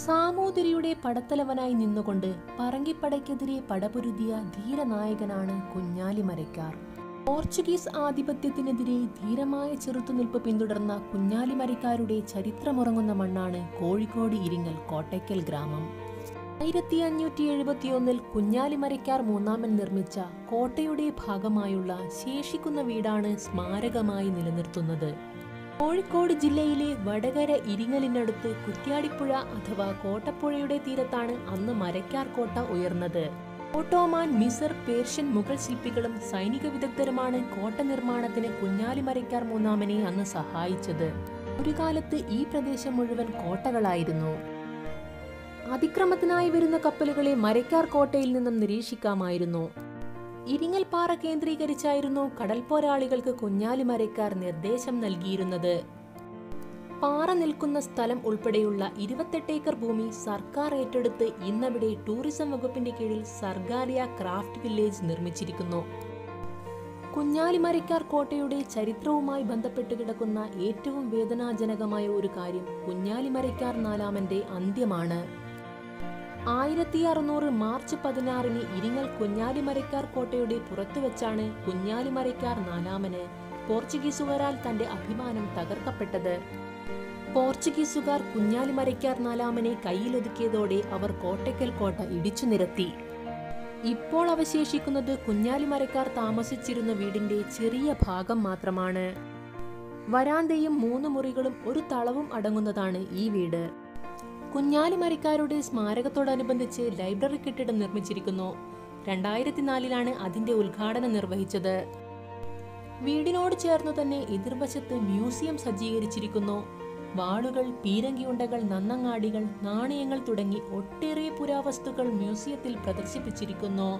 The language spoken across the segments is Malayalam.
സാമൂതിരിയുടെ പടത്തലവനായി നിന്നുകൊണ്ട് പറങ്കിപ്പടയ്ക്കെതിരെ പടപൊരുതിയ ധീരനായകനാണ് കുഞ്ഞാലി മരയ്ക്കാർ പോർച്ചുഗീസ് ആധിപത്യത്തിനെതിരെ ധീരമായ ചെറുത്തുനിൽപ്പ് പിന്തുടർന്ന കുഞ്ഞാലി മരയ്ക്കാരുടെ ചരിത്രമുറങ്ങുന്ന മണ്ണാണ് കോഴിക്കോട് ഇരിങ്ങൽ കോട്ടയ്ക്കൽ ഗ്രാമം ആയിരത്തി അഞ്ഞൂറ്റി എഴുപത്തിയൊന്നിൽ കുഞ്ഞാലി മരയ്ക്കാർ മൂന്നാമൻ നിർമ്മിച്ച കോട്ടയുടെ ഭാഗമായുള്ള ശേഷിക്കുന്ന വീടാണ് സ്മാരകമായി നിലനിർത്തുന്നത് കോഴിക്കോട് ജില്ലയിലെ വടകര ഇരിങ്ങലിനടുത്ത് കുറ്റ്യാടിപ്പുഴ അഥവാ കോട്ടപ്പുഴയുടെ തീരത്താണ് അന്ന് മരയ്ക്കാർ കോട്ട ഉയർന്നത് ഓട്ടോമാൻ മിസർ പേർഷ്യൻ മുഗൾ ശില്പികളും സൈനിക വിദഗ്ധരുമാണ് കോട്ട നിർമ്മാണത്തിന് കുഞ്ഞാലി മരയ്ക്കാർ മൂന്നാമനെ അന്ന് സഹായിച്ചത് ഒരു കാലത്ത് ഈ പ്രദേശം മുഴുവൻ കോട്ടകളായിരുന്നു അതിക്രമത്തിനായി വരുന്ന കപ്പലുകളെ മരയ്ക്കാർ കോട്ടയിൽ നിന്നും നിരീക്ഷിക്കാമായിരുന്നു ഇരിങ്ങൽപ്പാറ കേന്ദ്രീകരിച്ചായിരുന്നു കടൽ പോരാളികൾക്ക് കുഞ്ഞാലി മരയ്ക്കാർ നിർദ്ദേശം നൽകിയിരുന്നത് പാറ നിൽക്കുന്ന സ്ഥലം ഉൾപ്പെടെയുള്ള ഇരുപത്തെട്ട് ഏക്കർ ഭൂമി സർക്കാർ ഏറ്റെടുത്ത് ഇന്നവിടെ ടൂറിസം വകുപ്പിന്റെ കീഴിൽ സർഗാരിയ ക്രാഫ്റ്റ് വില്ലേജ് നിർമ്മിച്ചിരിക്കുന്നു കുഞ്ഞാലിമരയ്ക്കാർ കോട്ടയുടെ ചരിത്രവുമായി ബന്ധപ്പെട്ട് കിടക്കുന്ന ഏറ്റവും വേദനാജനകമായ ഒരു കാര്യം കുഞ്ഞാലിമരയ്ക്കാർ നാലാമന്റെ അന്ത്യമാണ് ആയിരത്തി അറുന്നൂറ് മാർച്ച് പതിനാറിന് ഇരിങ്ങൽ കുഞ്ഞാലിമരയ്ക്കാർ കോട്ടയുടെ പുറത്തുവെച്ചാണ് കുഞ്ഞാലിമരയ്ക്കാർ നാലാമന് പോർച്ചുഗീസുകാരാൽ തന്റെ അഭിമാനം തകർക്കപ്പെട്ടത് പോർച്ചുഗീസുകാർ കുഞ്ഞാലിമരയ്ക്കാർ നാലാമനെ കയ്യിലൊതുക്കിയതോടെ അവർ കോട്ടയ്ക്കൽ കോട്ട ഇടിച്ചു നിരത്തി ഇപ്പോൾ അവശേഷിക്കുന്നത് കുഞ്ഞാലിമരക്കാർ താമസിച്ചിരുന്ന വീടിന്റെ ചെറിയ ഭാഗം മാത്രമാണ് വരാന്തയും മൂന്ന് മുറികളും ഒരു തളവും അടങ്ങുന്നതാണ് ഈ വീട് കുഞ്ഞാലിമരക്കാരുടെ സ്മാരകത്തോടനുബന്ധിച്ച് ലൈബ്രറി കെട്ടിടം നിർമ്മിച്ചിരിക്കുന്നു രണ്ടായിരത്തി നാലിലാണ് അതിന്റെ ഉദ്ഘാടനം നിർവഹിച്ചത് വീടിനോട് ചേർന്നു തന്നെ എതിർവശത്ത് മ്യൂസിയം സജ്ജീകരിച്ചിരിക്കുന്നു വാളുകൾ പീരങ്കിയുണ്ടകൾ നന്നങ്ങാടികൾ നാണയങ്ങൾ തുടങ്ങി ഒട്ടേറെ പുരാവസ്തുക്കൾ മ്യൂസിയത്തിൽ പ്രദർശിപ്പിച്ചിരിക്കുന്നു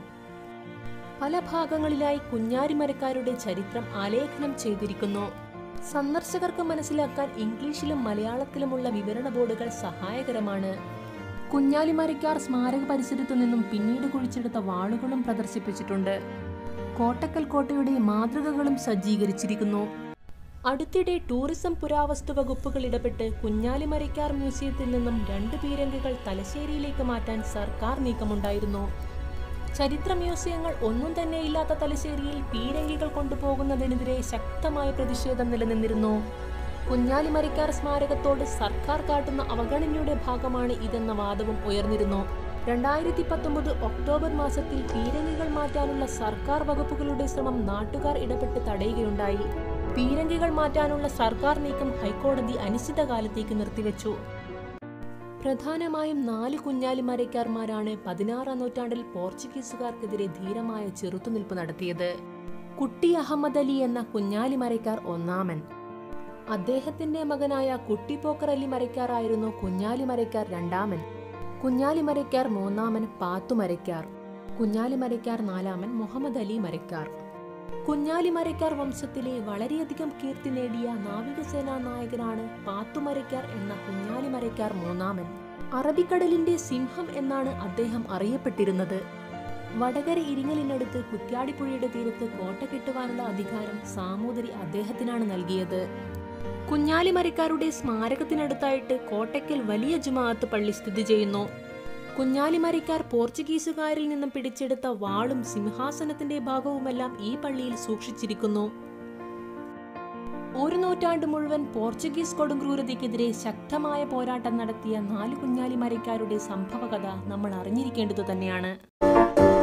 പല ഭാഗങ്ങളിലായി കുഞ്ഞാരിമരക്കാരുടെ ചരിത്രം ആലേഖനം ചെയ്തിരിക്കുന്നു സന്ദർശകർക്ക് മനസ്സിലാക്കാൻ ഇംഗ്ലീഷിലും മലയാളത്തിലുമുള്ള വിവരണ ബോർഡുകൾ സഹായകരമാണ് കുഞ്ഞാലിമരക്കാർ സ്മാരക പരിസരത്തു നിന്നും പിന്നീട് കുഴിച്ചെടുത്ത വാളുകളും പ്രദർശിപ്പിച്ചിട്ടുണ്ട് കോട്ടക്കൽ കോട്ടയുടെ മാതൃകകളും സജ്ജീകരിച്ചിരിക്കുന്നു അടുത്തിടെ ടൂറിസം പുരാവസ്തു വകുപ്പുകൾ ഇടപെട്ട് കുഞ്ഞാലിമരയ്ക്കാർ മ്യൂസിയത്തിൽ നിന്നും രണ്ട് പീരങ്കികൾ തലശ്ശേരിയിലേക്ക് മാറ്റാൻ സർക്കാർ നീക്കമുണ്ടായിരുന്നു ചരിത്ര മ്യൂസിയങ്ങൾ ഒന്നും തന്നെ ഇല്ലാത്ത തലശ്ശേരിയിൽ പീരങ്കികൾ കൊണ്ടുപോകുന്നതിനെതിരെ ശക്തമായ പ്രതിഷേധം നിലനിന്നിരുന്നു കുഞ്ഞാലിമരയ്ക്കാർ സ്മാരകത്തോട് സർക്കാർ കാട്ടുന്ന അവഗണനയുടെ ഭാഗമാണ് ഇതെന്ന വാദവും ഉയർന്നിരുന്നു രണ്ടായിരത്തി പത്തൊമ്പത് ഒക്ടോബർ മാസത്തിൽ പീരങ്കികൾ മാറ്റാനുള്ള സർക്കാർ വകുപ്പുകളുടെ ശ്രമം നാട്ടുകാർ ഇടപെട്ട് തടയുകയുണ്ടായി പീരങ്കികൾ മാറ്റാനുള്ള സർക്കാർ നീക്കം ഹൈക്കോടതി അനിശ്ചിതകാലത്തേക്ക് നിർത്തിവെച്ചു പ്രധാനമായും നാല് കുഞ്ഞാലിമരയ്ക്കാർമാരാണ് പതിനാറാം നൂറ്റാണ്ടിൽ പോർച്ചുഗീസുകാർക്കെതിരെ ധീരമായ ചെറുത്തുനിൽപ്പ് നടത്തിയത് കുട്ടി അഹമ്മദ് അലി എന്ന കുഞ്ഞാലിമരയ്ക്കാർ ഒന്നാമൻ അദ്ദേഹത്തിന്റെ മകനായ കുട്ടിപ്പോക്കർ അലി മരയ്ക്കാറായിരുന്നു കുഞ്ഞാലിമരയ്ക്കാർ രണ്ടാമൻ കുഞ്ഞാലിമരയ്ക്കാർ മൂന്നാമൻ പാത്തുമരയ്ക്കാർ കുഞ്ഞാലിമരയ്ക്കാർ നാലാമൻ മുഹമ്മദ് അലി മരയ്ക്കാർ കുഞ്ഞാലിമരയ്ക്കാർ വംശത്തിലെ വളരെയധികം കീർത്തി നേടിയ നാവികസേനാ നായകനാണ് പാത്തുമരയ്ക്കാർ എന്ന കുഞ്ഞാലിമരയ്ക്കാർ മൂന്നാമൻ അറബിക്കടലിന്റെ സിംഹം എന്നാണ് അദ്ദേഹം അറിയപ്പെട്ടിരുന്നത് വടകര ഇരിങ്ങലിനടുത്ത് കുറ്റ്യാടിപ്പുഴയുടെ തീരത്ത് കോട്ട കെട്ടുവാനുള്ള അധികാരം സാമൂതിരി അദ്ദേഹത്തിനാണ് നൽകിയത് കുഞ്ഞാലിമരക്കാരുടെ സ്മാരകത്തിനടുത്തായിട്ട് കോട്ടയ്ക്കൽ വലിയ ജുമാഅത്ത് പള്ളി സ്ഥിതി ചെയ്യുന്നു കുഞ്ഞാലിമരക്കാർ പോർച്ചുഗീസുകാരിൽ നിന്നും പിടിച്ചെടുത്ത വാളും സിംഹാസനത്തിന്റെ ഭാഗവുമെല്ലാം ഈ പള്ളിയിൽ സൂക്ഷിച്ചിരിക്കുന്നു ഒരു നൂറ്റാണ്ട് മുഴുവൻ പോർച്ചുഗീസ് കൊടുംക്രൂരതയ്ക്കെതിരെ ശക്തമായ പോരാട്ടം നടത്തിയ നാല് കുഞ്ഞാലിമരക്കാരുടെ സംഭവകഥ നമ്മൾ അറിഞ്ഞിരിക്കേണ്ടതു തന്നെയാണ്